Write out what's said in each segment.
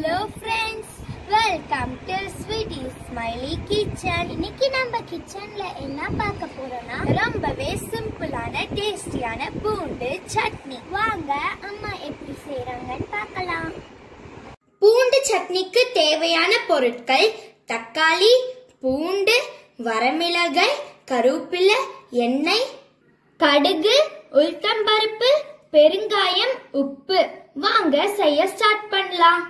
hello friends welcome to sweety smiley kitchen இன்னைக்கு நம்ம கிச்சன்ல என்ன பார்க்க போறோம்னா ரொம்பவே சிம்பிளான டேஸ்டியான பூண்டு சட்னி வாங்க அம்மா எப்படி செய்றாங்கன்னு பார்க்கலாம் பூண்டு சட்னிக்கு தேவையான பொருட்கள் தக்காளி பூண்டு வரமிளகாய் கருவேப்பிலை எண்ணெய் கடுகு உளுத்தம்பருப்பு பெருங்காயம் உப்பு வாங்க செய்ய ஸ்டார்ட் பண்ணலாம்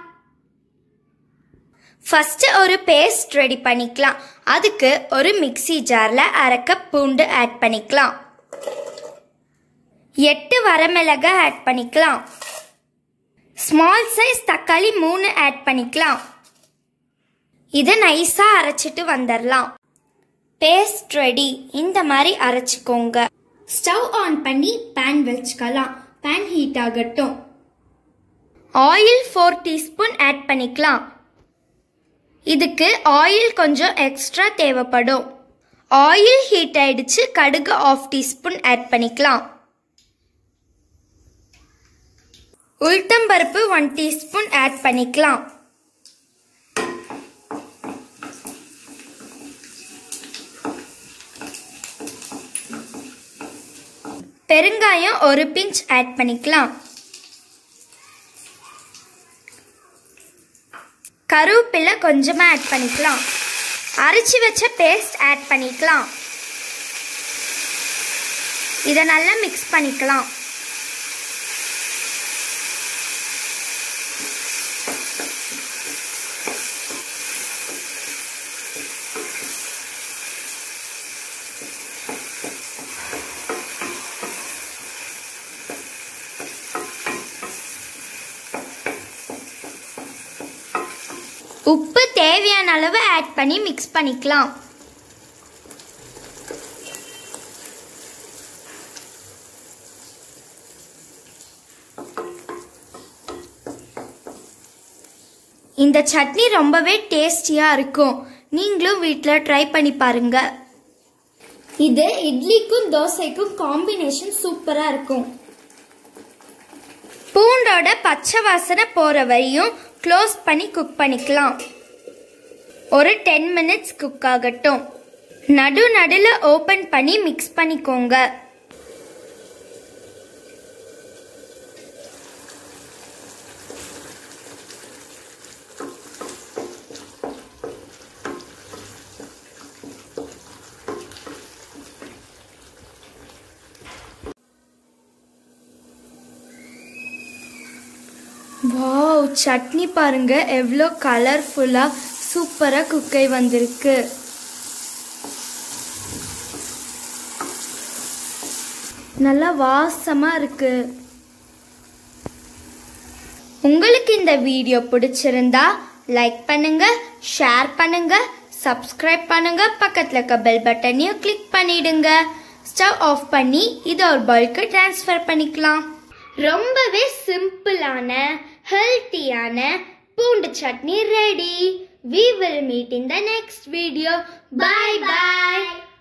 ஃபர்ஸ்ட் ஒரு பேஸ்ட் ரெடி பண்ணிக்கலாம் அதுக்கு ஒரு மிக்ஸி ஜார்ல அரை கப் பூண்டு ஆட் பண்ணிக்கலாம் எட்டு வரமிளகாய் ஆட் பண்ணிக்கலாம் ஸ்மால் சைஸ் தக்காளி மூணு ஆட் பண்ணிக்கலாம் இதை நைஸாக அரைச்சிட்டு வந்துடலாம் பேஸ்ட் ரெடி இந்த மாதிரி அரைச்சிக்கோங்க ஸ்டவ் ஆன் பண்ணி பேன் வச்சுக்கலாம் பேன் ஹீட் ஆகட்டும் ஆயில் ஃபோர் டீஸ்பூன் ஆட் பண்ணிக்கலாம் இதுக்கு ஆயில் கொஞ்சம் எக்ஸ்ட்ரா தேவைப்படும் ஆயில் ஹீட் ஆயிடுச்சு கடுகு ஆஃப் டீஸ்பூன் ஆட் பண்ணிக்கலாம் உளுத்தம்பருப்பு ஒன் டீஸ்பூன் ஆட் பண்ணிக்கலாம் பெருங்காயம் ஒரு பிஞ்ச் ஆட் பண்ணிக்கலாம் கருவேப்பிலை கொஞ்சமாக ஆட் பண்ணிக்கலாம் அரைச்சி வச்ச பேஸ்ட் ஆட் பண்ணிக்கலாம் இதை நல்லா மிக்ஸ் பண்ணிக்கலாம் உப்பு தேவையான அளவு ஆட் பண்ணி மிக்ஸ் பண்ணிக்கலாம் இந்த சட்னி ரொம்பவே டேஸ்டியாக இருக்கும் நீங்களும் வீட்டில் ட்ரை பண்ணி பாருங்க இது இட்லிக்கும் தோசைக்கும் காம்பினேஷன் சூப்பராக இருக்கும் பூண்டோட பச்சை வாசனை போகிற வரையும் க்ளோஸ் பண்ணி குக் பண்ணிக்கலாம் ஒரு டென் மினிட்ஸ் குக் ஆகட்டும் நடு நடுல ஓபன் பண்ணி மிக்ஸ் பண்ணிக்கோங்க வாவ் சட்னி பாருங்க எவ்வளோ கலர்ஃபுல்லாக சூப்பராக குக்கை வந்திருக்கு நல்லா வாசமாக இருக்கு உங்களுக்கு இந்த வீடியோ பிடிச்சிருந்தா லைக் பண்ணுங்க ஷேர் பண்ணுங்க சப்ஸ்கிரைப் பண்ணுங்க பக்கத்தில் இருக்க பெல் பட்டனையும் கிளிக் பண்ணிடுங்க ஸ்டவ் ஆஃப் பண்ணி இதை ஒரு பவுலுக்கு ட்ரான்ஸ்ஃபர் பண்ணிக்கலாம் ரொம்பவே சிம்பிளான ஹெல்த்தியான பூண்டு chutney ready we will meet in the next video bye by